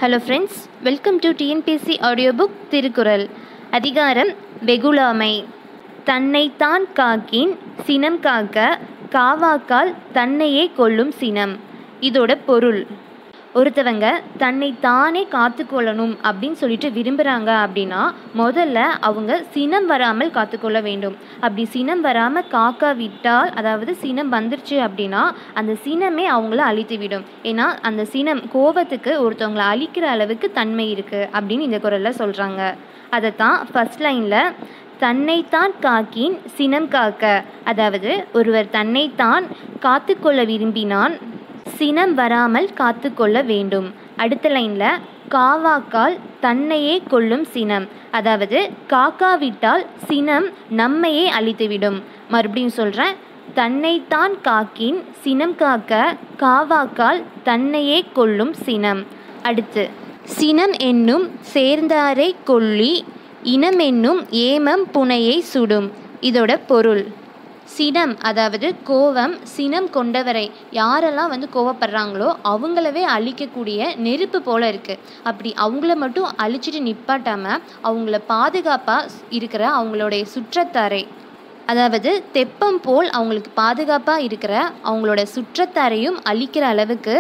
hello friends welcome to TNPSC audio book Thirukkural அதிகாரம் வெகுளாமை தன்னைத்தான் காக்கின் சினம் காக்க காவாக்கால் தன்னையே கொல்லும் சினம் இதோட பொருள் ஒருத்தவங்க தன்னை தானே காத்துக்கொள்ளணும் அப்படின்னு சொல்லிட்டு விரும்புகிறாங்க அப்படின்னா முதல்ல அவங்க சினம் வராமல் காத்துக்கொள்ள வேண்டும் அப்படி சினம் வராமல் காக்கா விட்டால் அதாவது சினம் வந்துருச்சு அப்படின்னா அந்த சினமே அவங்கள அழித்து விடும் ஏன்னா அந்த சினம் கோபத்துக்கு ஒருத்தவங்களை அழிக்கிற அளவுக்கு தன்மை இருக்குது அப்படின்னு இந்த குரலில் சொல்கிறாங்க அதைத்தான் ஃபஸ்ட் லைனில் தன்னைத்தான் காக்கின் சினம் காக்க அதாவது ஒருவர் தன்னைத்தான் காத்துக்கொள்ள விரும்பினான் சினம் வராமல் காத்துக்கொள்ள வேண்டும் அடுத்த லைனில் காவாக்கால் தன்னையே கொள்ளும் சினம் அதாவது காக்காவிட்டால் சினம் நம்மையே அழித்துவிடும் மறுபடியும் சொல்கிறேன் தன்னைத்தான் காக்கின் சினம் காக்க காவாக்கால் தன்னையே கொள்ளும் சினம் அடுத்து சினம் என்னும் சேர்ந்தாரை கொல்லி இனம் என்னும் ஏமம் புனையை சுடும் இதோட பொருள் சினம் அதாவது கோவம் சினம் கொண்டவரை யாரெல்லாம் வந்து கோவப்படுறாங்களோ அவங்களவே அழிக்கக்கூடிய நெருப்பு போல இருக்குது அப்படி அவங்கள மட்டும் அழிச்சிட்டு நிப்பாட்டாமல் அவங்கள பாதுகாப்பாக இருக்கிற அவங்களுடைய சுற்றத்தாரை அதாவது தெப்பம் போல் அவங்களுக்கு பாதுகாப்பாக இருக்கிற அவங்களோட சுற்றத்தாரையும் அழிக்கிற அளவுக்கு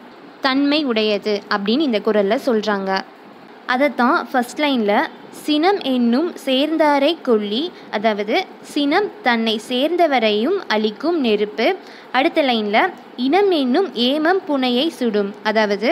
தன்மை உடையது அப்படின்னு இந்த குரலில் சொல்கிறாங்க அதைத்தான் ஃபஸ்ட் லைனில் சினம் என்னும் சேர்ந்தாரை கொல்லி அதாவது சினம் தன்னை சேர்ந்தவரையும் அழிக்கும் நெருப்பு அடுத்த லைனில் இனம் என்னும் ஏமம் புனையை சுடும் அதாவது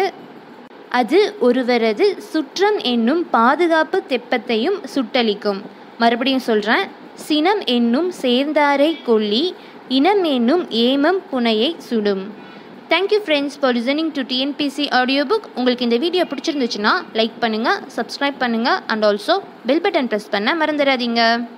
அது ஒருவரது சுற்றம் என்னும் பாதுகாப்பு தெப்பத்தையும் சுட்டளிக்கும் மறுபடியும் சொல்கிறேன் சினம் என்னும் சேர்ந்தாரை கொல்லி இனம் என்னும் ஏமம் புனையை சுடும் thank you friends for listening to TNPSC audio book உங்களுக்கு இந்த வீடியோ பிடிச்சிருந்துச்சுன்னா லைக் பண்ணுங்கள் சப்ஸ்கிரைப் பண்ணுங்கள் and also bell button press பண்ண மறந்துடாதீங்க